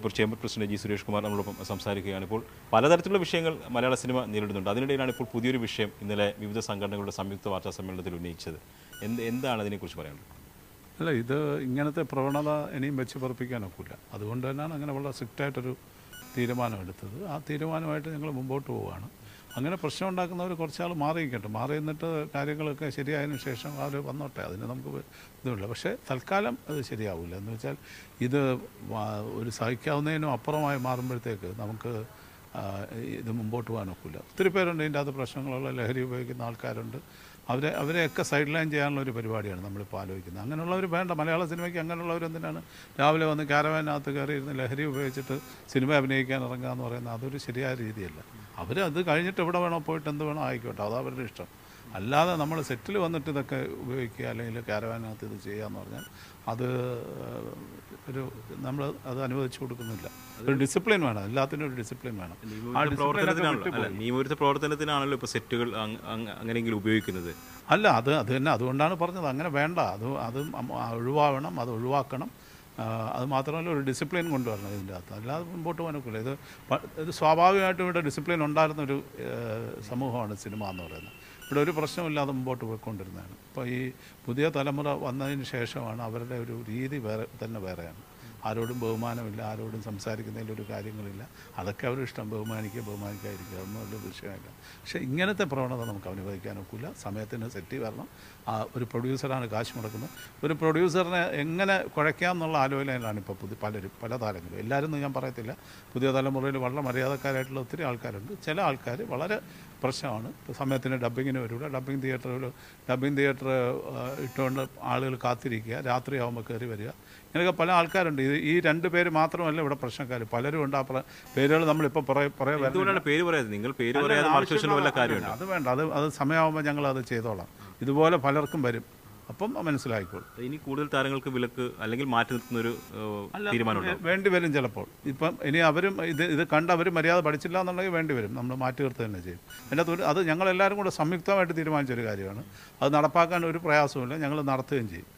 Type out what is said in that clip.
ഇപ്പോൾ chamber president G Suresh Kumar നമ്മളോടൊപ്പം സംസാരിക്കുകയാണ് ഇപ്പോൾ പലതരത്തിലുള്ള വിഷയങ്ങൾ മലയാള സിനിമ നേരിടുന്നുണ്ട് അതിനിടയിലാണ് ഇപ്പോൾ പുതിയൊരു വിഷയം ഇന്നലെ വിവിധ സംഘടനകളുടെ സംയുക്ത വാർത്താ സമ്മേളനത്തിൽ ഉന്നയിച്ചത് എന്ത് എന്താണ് അതിനെക്കുറിച്ച് പറയാനുള്ളത് അല്ല ഇത് ഇങ്ങനത്തെ പ്രവണത ഇനിയും വെച്ച് പറപ്പിക്കാൻ ഒക്കില്ല അതുകൊണ്ട് തന്നെയാണ് അങ്ങനെ വളരെ സ്ട്രിക്റ്റായിട്ടൊരു തീരുമാനം എടുത്തത് ആ തീരുമാനമായിട്ട് ഞങ്ങൾ മുമ്പോട്ട് പോവുകയാണ് അങ്ങനെ പ്രശ്നം ഉണ്ടാക്കുന്നവർ കുറച്ചാൾ മാറി നിൽക്കട്ടെ മാറി നിന്നിട്ട് കാര്യങ്ങളൊക്കെ ശരിയായതിനു ശേഷം അവർ വന്നോട്ടെ അതിന് നമുക്ക് ഇതുമില്ല പക്ഷേ തൽക്കാലം അത് ശരിയാവില്ല എന്ന് വെച്ചാൽ ഇത് വാ- ഒരു സഹിക്കാവുന്നതിനും അപ്പുറമായി മാറുമ്പോഴത്തേക്ക് നമുക്ക് ആ, ഇത് മുമ്പോട്ട് പോകാനൊക്കില്ല ഒത്തിരി പേരുണ്ട് ഇതിൻ്റെ അകത്ത് പ്രശ്നങ്ങളുള്ള ലഹരി ഉപയോഗിക്കുന്ന ആൾക്കാരുണ്ട് അവരെ അവരെയൊക്കെ സൈഡ് ലൈൻ ചെയ്യാനുള്ള ഒരു പരിപാടിയാണ് നമ്മളിപ്പോൾ ആലോചിക്കുന്നത് അങ്ങനെയുള്ളവർ വേണ്ട മലയാള സിനിമയ്ക്ക് അങ്ങനെയുള്ളവർ എന്തിനാണ് രാവിലെ വന്ന് ക്യാരവാനകത്ത് കയറി ഇരുന്ന് ലഹരി ഉപയോഗിച്ചിട്ട് സിനിമ അഭിനയിക്കാൻ ഇറങ്ങുക എന്ന് പറയുന്നത് അതൊരു ശരിയായ രീതിയല്ല അവർ അത് കഴിഞ്ഞിട്ട് എവിടെ വേണോ പോയിട്ട് എന്ത് വേണോ ആയിക്കോട്ടെ അത് അവരുടെ ഇഷ്ടം അല്ലാതെ നമ്മൾ സെറ്റിൽ വന്നിട്ട് ഇതൊക്കെ ഉപയോഗിക്കുക അല്ലെങ്കിൽ ക്യാരവാനകത്ത് ഇത് ചെയ്യുക എന്ന് പറഞ്ഞാൽ അത് ഒരു നമ്മൾ അത് അനുവദിച്ചു കൊടുക്കുന്നില്ല ഒരു ഡിസിപ്ലിൻ വേണം എല്ലാത്തിനും ഒരു ഡിസിപ്ലിൻ വേണം ആ ഡിസിപ്ലിനൊക്കെ പ്രവർത്തനത്തിനാണല്ലോ വിട്ടുപോയി. അല്ല നിയമവിരുദ്ധ പ്രവർത്തനത്തിനാണല്ലോ ഇപ്പോൾ സെറ്റുകൾ അങ്- അങ്- അങ്ങനെയെങ്കിലും ഉപയോഗിക്കുന്നത് അല്ല അത് അത് തന്നെ അതുകൊണ്ടാണ് പറഞ്ഞത് അങ്ങനെ വേണ്ട അത് അത് അം- ആ ഒഴിവാവണം അത് ഒഴിവാക്കണം ആ, അത് മാത്രമല്ല ഒരു ഡിസിപ്ലിൻ കൊണ്ടുവരണം ഇതിൻ്റെ അകത്ത് അല്ലാതെ മുമ്പോട്ട് പോകാനൊക്കില്ല ഇത് പ- ഇത് സ്വാഭാവികമായിട്ടും ഇവിടെ ഡിസിപ്ലിൻ ഉണ്ടായിരുന്ന ഒരു ഏഹ്, സമൂഹമാണ് സിനിമ എന്ന് പറയുന്നത് ഇവിടെ ഒരു പ്രശ്നമില്ലാതെ മുമ്പോട്ട് പോയിക്കൊണ്ടിരുന്നതാണ് ഇപ്പോൾ ഈ പുതിയ തലമുറ വന്നതിന് ശേഷമാണ് അവരുടെ ഒരു രീതി വേറെ തന്നെ വേറെയാണ് ആരോടും ബഹുമാനമില്ല ആരോടും സംസാരിക്കുന്നതിൽ ഒരു കാര്യങ്ങളില്ല അതൊക്കെ അവരുടെ ഇഷ്ടം ബഹുമാനിക്കുക ബഹുമാനിക്കാതിരിക്കുക അതൊന്നും വലിയ വിഷയമില്ല പക്ഷേ ഇങ്ങനത്തെ പ്രവണത നമുക്ക് അനുവദിക്കാൻ ഒക്കില്ല സമയത്തിന് സെറ്റ് വരണം ആ ഒരു പ്രൊഡ്യൂസറാണ് കാശ് മുടക്കുന്നത് ഒരു പ്രൊഡ്യൂസറിനെ എങ്ങനെ കുഴയ്ക്കാം എന്നുള്ള ആലോചനയിലാണ് ഇപ്പോൾ പുതിയ പലരും പല താരങ്ങളും എല്ലാവരും എന്ന് ഞാൻ പറയത്തില്ല പുതിയ തലമുറയിൽ വളരെ മര്യാദക്കാരായിട്ടുള്ള ഒത്തിരി ആൾക്കാരുണ്ട് ചില ആൾക്കാർ വളരെ പ്രശ്നമാണ് ഇപ്പോൾ സമയത്തിന് ഡബ്ബിങ്ങിന് വരില്ല ഡബ്ബിംഗ് തിയേറ്ററിൽ ഡബ്ബിംഗ് തിയേറ്റർ ഇട്ടുകൊണ്ട് ആളുകൾ കാത്തിരിക്കുക രാത്രിയാകുമ്പോൾ കയറി വരിക ഇങ്ങനെയൊക്കെ പല ആൾക്കാരുണ്ട് ഇത് ഈ രണ്ട് പേര് മാത്രമല്ല ഇവിടെ പ്രശ്നക്കാർ പലരും ഉണ്ട് ആ പ്ര- പേരുകൾ നമ്മളിപ്പോൾ പുറകെ പുറകെ വരുന്നില്ല. എന്തുകൊണ്ടാണ് പേര് പറയാതെ നിങ്ങൾ പേര് അല്ല, പറയാതെ മറച്ചു വെച്ചിട്ട് വല്ല ആവശ്യമുള്ള- കാര്യമുണ്ട് അത് വേണ്ട അത് അത് സമയമാകുമ്പോൾ ഞങ്ങൾ അത് ചെയ്തോളാം ഇതുപോലെ പലർക്കും വരും അപ്പം മനസ്സിലായിക്കോളും ഇനി കൂടുതൽ താരങ്ങൾക്ക് വിലക്ക് അല്ലെങ്കിൽ മാറ്റി നിർത്തുന്ന ഒരു തീരുമാനമുണ്ടോ വേണ്ടി വരും ചിലപ്പോൾ ഇപ്പം ഇനി അവരും ഇത് ഇത് കണ്ട് അവർ മര്യാദ പഠിച്ചില്ല എന്നുണ്ടെങ്കിൽ വേണ്ടി വരും നമ്മൾ മാറ്റി നിർത്തുക തന്നെ ചെയ്യും എൻ്റെ ഒരു അത് ഞങ്ങളെല്ലാവരും കൂടെ സംയുക്തമായിട്ട് തീരുമാനിച്ചൊരു കാര്യമാണ് അത് നടപ്പാക്കാൻ ഒരു പ്രയാസവുമില്ല ഞങ്ങൾ നടത്തുകയും ചെയ്യും